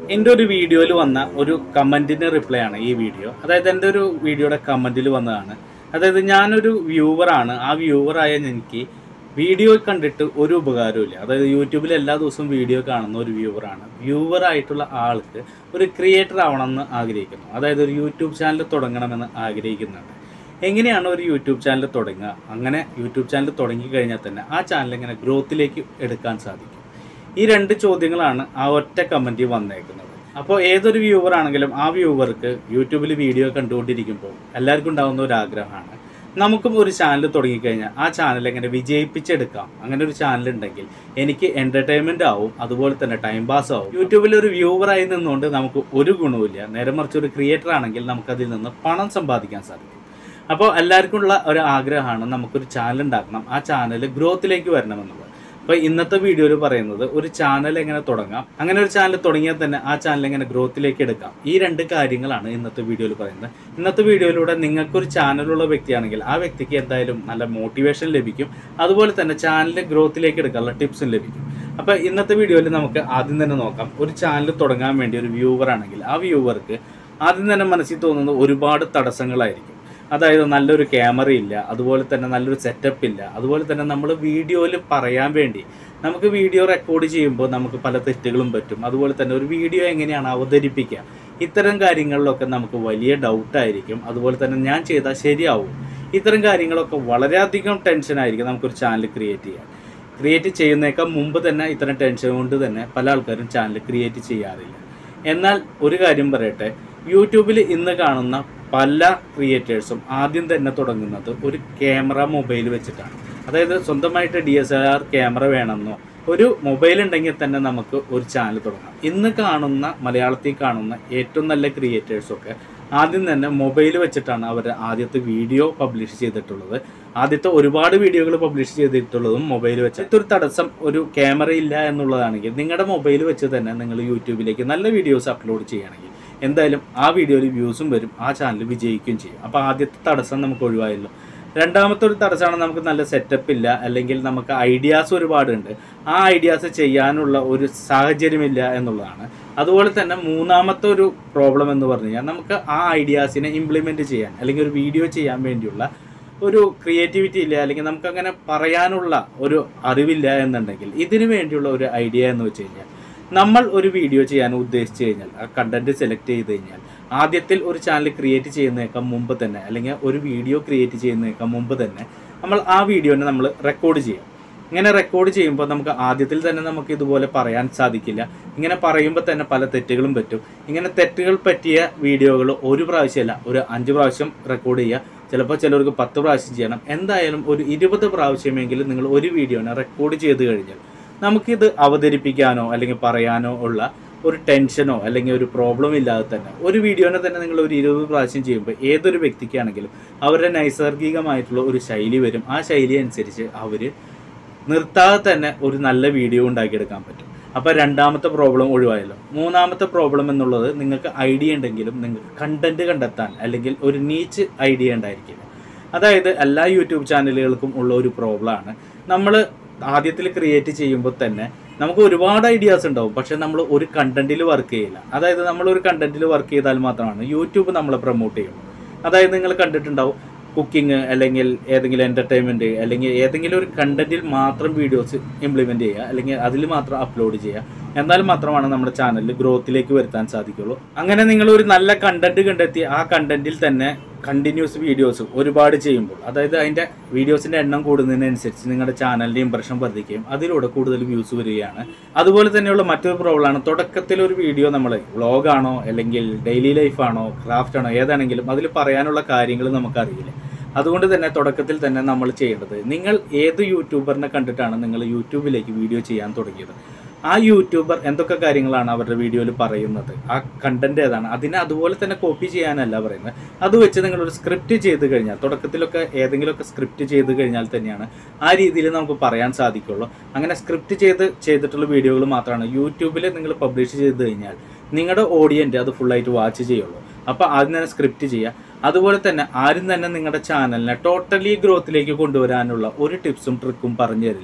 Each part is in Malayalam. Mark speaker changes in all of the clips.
Speaker 1: എൻ്റെ ഒരു വീഡിയോയിൽ വന്ന ഒരു കമൻറ്റിന് റിപ്ലൈ ആണ് ഈ വീഡിയോ അതായത് എൻ്റെ ഒരു വീഡിയോയുടെ കമൻറ്റിൽ വന്നതാണ് അതായത് ഞാനൊരു വ്യൂവറാണ് ആ വ്യൂവറായ എനിക്ക് വീഡിയോ കണ്ടിട്ട് ഒരു ഉപകാരമില്ല അതായത് യൂട്യൂബിൽ എല്ലാ ദിവസവും വീഡിയോ കാണുന്ന ഒരു വ്യൂവറാണ് വ്യൂവർ ആയിട്ടുള്ള ആൾക്ക് ഒരു ക്രിയേറ്റർ ആവണമെന്ന് ആഗ്രഹിക്കുന്നു അതായത് ഒരു യൂട്യൂബ് ചാനൽ തുടങ്ങണമെന്ന് ആഗ്രഹിക്കുന്നുണ്ട് എങ്ങനെയാണ് ഒരു യൂട്യൂബ് ചാനൽ തുടങ്ങുക അങ്ങനെ യൂട്യൂബ് ചാനൽ തുടങ്ങി കഴിഞ്ഞാൽ തന്നെ ആ ചാനൽ എങ്ങനെ ഗ്രോത്തിലേക്ക് എടുക്കാൻ സാധിക്കും ഈ രണ്ട് ചോദ്യങ്ങളാണ് ആ ഒറ്റ കമൻറ്റിൽ വന്നേക്കുന്നത് അപ്പോൾ ഏതൊരു വ്യൂവർ ആണെങ്കിലും ആ വ്യൂവർക്ക് യൂട്യൂബിൽ വീഡിയോ കണ്ടുകൊണ്ടിരിക്കുമ്പോൾ എല്ലാവർക്കും ഉണ്ടാകുന്ന ഒരു ആഗ്രഹമാണ് നമുക്കും ഒരു ചാനൽ തുടങ്ങിക്കഴിഞ്ഞാൽ ആ ചാനൽ എങ്ങനെ വിജയിപ്പിച്ചെടുക്കാം അങ്ങനെ ഒരു ചാനൽ ഉണ്ടെങ്കിൽ എനിക്ക് എൻ്റർടൈൻമെൻ്റ് ആവും അതുപോലെ തന്നെ ടൈം പാസ് ആവും യൂട്യൂബിൽ ഒരു വ്യൂവറായി നിന്നുകൊണ്ട് നമുക്ക് ഒരു ഗുണവുമില്ല നേരെ മറിച്ച് ഒരു ക്രിയേറ്റർ ആണെങ്കിൽ നമുക്കതിൽ നിന്ന് പണം സമ്പാദിക്കാൻ സാധിക്കും അപ്പോൾ എല്ലാവർക്കും ഉള്ള ഒരു ആഗ്രഹമാണ് നമുക്കൊരു ചാനൽ ഉണ്ടാക്കണം ആ ചാനൽ ഗ്രോത്തിലേക്ക് വരണമെന്നുള്ളത് അപ്പോൾ ഇന്നത്തെ വീഡിയോയിൽ പറയുന്നത് ഒരു ചാനൽ എങ്ങനെ തുടങ്ങാം അങ്ങനെ ഒരു ചാനൽ തുടങ്ങിയാൽ തന്നെ ആ ചാനൽ എങ്ങനെ ഗ്രോത്തിലേക്ക് എടുക്കാം ഈ രണ്ട് കാര്യങ്ങളാണ് ഇന്നത്തെ വീഡിയോയിൽ പറയുന്നത് ഇന്നത്തെ വീഡിയോയിലൂടെ നിങ്ങൾക്കൊരു ചാനലുള്ള വ്യക്തിയാണെങ്കിൽ ആ വ്യക്തിക്ക് എന്തായാലും നല്ല മോട്ടിവേഷൻ ലഭിക്കും അതുപോലെ തന്നെ ചാനൽ ഗ്രോത്തിലേക്ക് എടുക്കാനുള്ള ടിപ്സും ലഭിക്കും അപ്പോൾ ഇന്നത്തെ വീഡിയോയിൽ നമുക്ക് ആദ്യം തന്നെ നോക്കാം ഒരു ചാനൽ തുടങ്ങാൻ വേണ്ടി ഒരു വ്യൂവർ ആണെങ്കിൽ ആ വ്യൂവർക്ക് ആദ്യം തന്നെ മനസ്സിൽ തോന്നുന്നത് ഒരുപാട് തടസ്സങ്ങളായിരിക്കും അതായത് നല്ലൊരു ക്യാമറ ഇല്ല അതുപോലെ തന്നെ നല്ലൊരു സെറ്റപ്പ് ഇല്ല അതുപോലെ തന്നെ നമ്മൾ വീഡിയോയിൽ പറയാൻ വേണ്ടി നമുക്ക് വീഡിയോ റെക്കോർഡ് ചെയ്യുമ്പോൾ നമുക്ക് പല തെറ്റുകളും പറ്റും അതുപോലെ തന്നെ ഒരു വീഡിയോ എങ്ങനെയാണ് അവതരിപ്പിക്കുക ഇത്തരം കാര്യങ്ങളിലൊക്കെ നമുക്ക് വലിയ ഡൗട്ടായിരിക്കും അതുപോലെ തന്നെ ഞാൻ ചെയ്താൽ ശരിയാവും ഇത്തരം കാര്യങ്ങളൊക്കെ വളരെയധികം ടെൻഷനായിരിക്കും നമുക്കൊരു ചാനൽ ക്രിയേറ്റ് ചെയ്യാൻ ക്രിയേറ്റ് ചെയ്യുന്നേക്കാൾ മുമ്പ് തന്നെ ഇത്തരം ടെൻഷൻ കൊണ്ട് തന്നെ പല ആൾക്കാരും ചാനൽ ക്രിയേറ്റ് ചെയ്യാറില്ല എന്നാൽ ഒരു കാര്യം പറയട്ടെ യൂട്യൂബിൽ ഇന്ന് കാണുന്ന പല ക്രിയേറ്റേഴ്സും ആദ്യം തന്നെ തുടങ്ങുന്നത് ഒരു ക്യാമറ മൊബൈൽ വെച്ചിട്ടാണ് അതായത് സ്വന്തമായിട്ട് D S L R camera വേണമെന്നോ ഒരു മൊബൈൽ ഉണ്ടെങ്കിൽ തന്നെ നമുക്ക് ഒരു ചാനൽ തുടങ്ങാം ഇന്ന് കാണുന്ന മലയാളത്തിൽ കാണുന്ന ഏറ്റവും നല്ല ക്രിയേറ്റേഴ്സൊക്കെ ആദ്യം തന്നെ മൊബൈൽ വെച്ചിട്ടാണ് അവർ ആദ്യത്തെ വീഡിയോ പബ്ലിഷ് ചെയ്തിട്ടുള്ളത് ആദ്യത്തെ ഒരുപാട് വീഡിയോകൾ പബ്ലിഷ് ചെയ്തിട്ടുള്ളതും മൊബൈൽ വെച്ച് ഒരു തടസ്സം ഒരു ക്യാമറ ഇല്ല എന്നുള്ളതാണെങ്കിൽ നിങ്ങളുടെ മൊബൈൽ വെച്ച് തന്നെ നിങ്ങൾ യൂട്യൂബിലേക്ക് നല്ല വീഡിയോസ് അപ്ലോഡ് ചെയ്യുകയാണെങ്കിൽ എന്തായാലും ആ വീഡിയോയിൽ വ്യൂസും വരും ആ ചാനൽ വിജയിക്കുകയും ചെയ്യും അപ്പോൾ ആദ്യത്തെ തടസ്സം നമുക്ക് ഒഴിവായല്ലോ രണ്ടാമത്തെ ഒരു തടസ്സമാണ് നമുക്ക് നല്ല സെറ്റപ്പ് ഇല്ല അല്ലെങ്കിൽ നമുക്ക് ഐഡിയാസ് ഒരുപാടുണ്ട് ആ ഐഡിയാസ് ചെയ്യാനുള്ള ഒരു സാഹചര്യമില്ല എന്നുള്ളതാണ് അതുപോലെ തന്നെ മൂന്നാമത്തെ ഒരു പ്രോബ്ലം എന്ന് പറഞ്ഞു കഴിഞ്ഞാൽ നമുക്ക് ആ ഐഡിയാസിനെ ഇംപ്ലിമെൻറ്റ് ചെയ്യാൻ അല്ലെങ്കിൽ ഒരു വീഡിയോ ചെയ്യാൻ വേണ്ടിയുള്ള ഒരു ക്രിയേറ്റിവിറ്റി ഇല്ല അല്ലെങ്കിൽ നമുക്ക് അങ്ങനെ പറയാനുള്ള ഒരു അറിവില്ല എന്നുണ്ടെങ്കിൽ ഇതിനു വേണ്ടിയുള്ള ഒരു ഐഡിയ എന്ന് വെച്ച് കഴിഞ്ഞാൽ നമ്മൾ ഒരു വീഡിയോ ചെയ്യാൻ ഉദ്ദേശിച്ചു കഴിഞ്ഞാൽ ആ കണ്ടന്റ് സെലക്ട് ചെയ്ത് കഴിഞ്ഞാൽ ആദ്യത്തിൽ ഒരു ചാനൽ ക്രിയേറ്റ് ചെയ്യുന്നതിനേക്കാൾ മുമ്പ് തന്നെ അല്ലെങ്കിൽ ഒരു വീഡിയോ ക്രിയേറ്റ് ചെയ്യുന്നതിനേക്കാൾ മുമ്പ് തന്നെ നമ്മൾ ആ വീഡിയോനെ നമ്മൾ റെക്കോർഡ് ചെയ്യും ഇങ്ങനെ റെക്കോർഡ് ചെയ്യുമ്പോൾ നമുക്ക് ആദ്യത്തിൽ തന്നെ നമുക്ക് ഇതുപോലെ പറയാൻ സാധിക്കില്ല ഇങ്ങനെ പറയുമ്പോൾ തന്നെ പല തെറ്റുകളും പറ്റും ഇങ്ങനെ തെറ്റുകൾ പറ്റിയ വീഡിയോകൾ ഒരു പ്രാവശ്യമല്ല ഒരു അഞ്ച് പ്രാവശ്യം റെക്കോർഡ് ചെയ്യുക ചിലപ്പോൾ ചിലർക്ക് പത്ത് പ്രാവശ്യം ചെയ്യണം എന്തായാലും ഒരു ഇരുപത് പ്രാവശ്യമെങ്കിലും നിങ്ങൾ ഒരു വീഡിയോനെ റെക്കോർഡ് ചെയ്ത് കഴിഞ്ഞാൽ നമുക്കിത് അവതരിപ്പിക്കാനോ അല്ലെങ്കിൽ പറയാനോ ഉള്ള ഒരു ടെൻഷനോ അല്ലെങ്കിൽ ഒരു പ്രോബ്ലം ഇല്ലാതെ തന്നെ ഒരു വീഡിയോനെ തന്നെ നിങ്ങൾ ഒരു ഇരുപത് പ്രാവശ്യം ചെയ്യുമ്പോൾ ഏതൊരു വ്യക്തിക്കാണെങ്കിലും അവരുടെ നൈസർഗികമായിട്ടുള്ള ഒരു ശൈലി വരും ആ ശൈലി അനുസരിച്ച് അവർ നിർത്താതെ തന്നെ ഒരു നല്ല വീഡിയോ ഉണ്ടാക്കിയെടുക്കാൻ പറ്റും അപ്പോൾ രണ്ടാമത്തെ പ്രോബ്ലം ഒഴിവായല്ലോ മൂന്നാമത്തെ പ്രോബ്ലം എന്നുള്ളത് നിങ്ങൾക്ക് ഐഡിയ ഉണ്ടെങ്കിലും നിങ്ങൾക്ക് കണ്ടന്റ് കണ്ടെത്താൻ അല്ലെങ്കിൽ ഒരു നീച്ച് ഐഡിയ ഉണ്ടായിരിക്കില്ല അതായത് എല്ലാ യൂട്യൂബ് ചാനലുകൾക്കും ഉള്ള ഒരു പ്രോബ്ലമാണ് നമ്മൾ ആദ്യത്തിൽ ക്രിയേറ്റ് ചെയ്യുമ്പോൾ തന്നെ നമുക്ക് ഒരുപാട് ഐഡിയാസ് ഉണ്ടാവും പക്ഷെ നമ്മൾ ഒരു കണ്ടന്റിൽ വർക്ക് ചെയ്യില്ല അതായത് നമ്മൾ ഒരു കണ്ടന്റിൽ വർക്ക് ചെയ്താൽ മാത്രമാണ് യൂട്യൂബ് നമ്മളെ പ്രൊമോട്ട് ചെയ്യുള്ളൂ അതായത് നിങ്ങൾ കണ്ടിട്ടുണ്ടാവും കുക്കിംഗ് അല്ലെങ്കിൽ ഏതെങ്കിലും എൻ്റർടൈൻമെൻറ്റ് അല്ലെങ്കിൽ ഏതെങ്കിലും ഒരു കണ്ടന്റിൽ മാത്രം വീഡിയോസ് ഇംപ്ലിമെൻറ്റ് ചെയ്യുക അല്ലെങ്കിൽ അതിൽ മാത്രം അപ്ലോഡ് ചെയ്യുക എന്നാൽ മാത്രമാണ് നമ്മുടെ ചാനലിൽ ഗ്രോത്തിലേക്ക് വരുത്താൻ സാധിക്കുള്ളൂ അങ്ങനെ നിങ്ങൾ ഒരു നല്ല കണ്ടന്റ് കണ്ടെത്തി ആ കണ്ടന്റിൽ തന്നെ കണ്ടിന്യൂസ് വീഡിയോസ് ഒരുപാട് ചെയ്യുമ്പോൾ അതായത് അതിൻ്റെ വീഡിയോസിൻ്റെ എണ്ണം കൂടുന്നതിനനുസരിച്ച് നിങ്ങളുടെ ചാനലിൻ്റെ ഇമ്പ്രഷൻ വർദ്ധിക്കുകയും അതിലൂടെ കൂടുതൽ വ്യൂസ് വരികയാണ് അതുപോലെ തന്നെയുള്ള മറ്റൊരു പ്രോബ്ലമാണ് തുടക്കത്തിൽ ഒരു വീഡിയോ നമ്മൾ വ്ളോഗാണോ അല്ലെങ്കിൽ ഡെയിലി ലൈഫാണോ ക്രാഫ്റ്റ് ആണോ ഏതാണെങ്കിലും അതിൽ പറയാനുള്ള കാര്യങ്ങൾ നമുക്കറിയില്ല അതുകൊണ്ട് തന്നെ തുടക്കത്തിൽ തന്നെ നമ്മൾ ചെയ്യേണ്ടത് നിങ്ങൾ ഏത് യൂട്യൂബറിനെ കണ്ടിട്ടാണ് നിങ്ങൾ യൂട്യൂബിലേക്ക് വീഡിയോ ചെയ്യാൻ തുടങ്ങിയത് ആ യൂട്യൂബർ എന്തൊക്കെ കാര്യങ്ങളാണ് അവരുടെ വീഡിയോയിൽ പറയുന്നത് ആ കണ്ടന്റ് ഏതാണ് അതിനെ അതുപോലെ തന്നെ കോപ്പി ചെയ്യാനല്ല പറയുന്നത് അത് വെച്ച് നിങ്ങളൊരു സ്ക്രിപ്റ്റ് ചെയ്ത് കഴിഞ്ഞാൽ തുടക്കത്തിലൊക്കെ ഏതെങ്കിലുമൊക്കെ സ്ക്രിപ്റ്റ് ചെയ്ത് കഴിഞ്ഞാൽ തന്നെയാണ് ആ രീതിയിൽ നമുക്ക് പറയാൻ സാധിക്കുള്ളൂ അങ്ങനെ സ്ക്രിപ്റ്റ് ചെയ്ത് ചെയ്തിട്ടുള്ള വീഡിയോകൾ മാത്രമാണ് യൂട്യൂബിൽ നിങ്ങൾ പബ്ലിഷ് ചെയ്ത് കഴിഞ്ഞാൽ നിങ്ങളുടെ ഓഡിയൻറ്റ് അത് ഫുള്ളായിട്ട് വാച്ച് ചെയ്യുള്ളൂ അപ്പോൾ ആദ്യം തന്നെ സ്ക്രിപ്റ്റ് ചെയ്യുക അതുപോലെ തന്നെ ആരും തന്നെ നിങ്ങളുടെ ചാനലിനെ ടോട്ടലി ഗ്രോത്തിലേക്ക് കൊണ്ടുവരാനുള്ള ഒരു ടിപ്സും ട്രിക്കും പറഞ്ഞു തരില്ല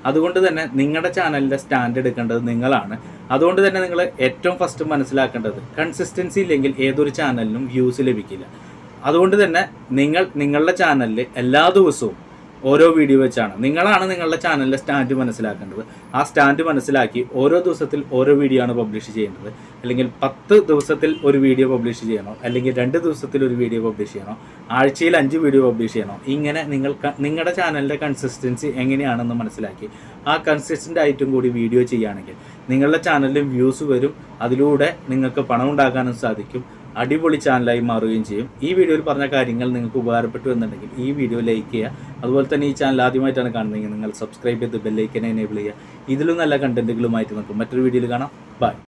Speaker 1: അതുകൊണ്ട് തന്നെ നിങ്ങളുടെ ചാനലിൻ്റെ സ്റ്റാൻഡ് എടുക്കേണ്ടത് നിങ്ങളാണ് അതുകൊണ്ട് തന്നെ നിങ്ങൾ ഏറ്റവും ഫസ്റ്റ് മനസ്സിലാക്കേണ്ടത് കൺസിസ്റ്റൻസി ഇല്ലെങ്കിൽ ഏതൊരു ചാനലിനും വ്യൂസ് ലഭിക്കില്ല അതുകൊണ്ട് തന്നെ നിങ്ങൾ നിങ്ങളുടെ ചാനലിൽ എല്ലാ ദിവസവും ഓരോ വീഡിയോ വെച്ചാണ് നിങ്ങളാണ് നിങ്ങളുടെ ചാനലിലെ സ്റ്റാൻഡ് മനസ്സിലാക്കേണ്ടത് ആ സ്റ്റാൻഡ് മനസ്സിലാക്കി ഓരോ ദിവസത്തിൽ ഓരോ വീഡിയോ ആണ് പബ്ലിഷ് ചെയ്യേണ്ടത് അല്ലെങ്കിൽ പത്ത് ദിവസത്തിൽ ഒരു വീഡിയോ പബ്ലിഷ് ചെയ്യണോ അല്ലെങ്കിൽ രണ്ട് ദിവസത്തിൽ ഒരു വീഡിയോ പബ്ലിഷ് ചെയ്യണോ ആഴ്ചയിൽ അഞ്ച് വീഡിയോ പബ്ലിഷ് ചെയ്യണോ ഇങ്ങനെ നിങ്ങൾ ക- നിങ്ങളുടെ ചാനലിൻ്റെ കൺസിസ്റ്റൻസി എങ്ങനെയാണെന്ന് മനസ്സിലാക്കി ആ കൺസിസ്റ്റൻ്റ് ആയിട്ടും കൂടി വീഡിയോ ചെയ്യുകയാണെങ്കിൽ നിങ്ങളുടെ ചാനലിൽ വ്യൂസ് വരും അതിലൂടെ നിങ്ങൾക്ക് പണം ഉണ്ടാക്കാനും സാധിക്കും അടിപൊളി ചാനലായി മാറുകയും ചെയ്യും ഈ വീഡിയോയിൽ പറഞ്ഞ കാര്യങ്ങൾ നിങ്ങൾക്ക് ഉപകാരപ്പെട്ടു എന്നുണ്ടെങ്കിൽ ഈ വീഡിയോ ലൈക്ക് ചെയ്യുക അതുപോലെ തന്നെ ഈ ചാനൽ ആദ്യമായിട്ടാണ് കാണുന്നതെങ്കിൽ നിങ്ങൾ സബ്സ്ക്രൈബ് ചെയ്ത് ബെല്ലൈക്കനെ എനേബിൾ ചെയ്യുക ഇതിലും നല്ല കണ്ടന്റുകളുമായിട്ട് നമുക്ക് മറ്റൊരു വീഡിയോയിൽ കാണാം ബൈ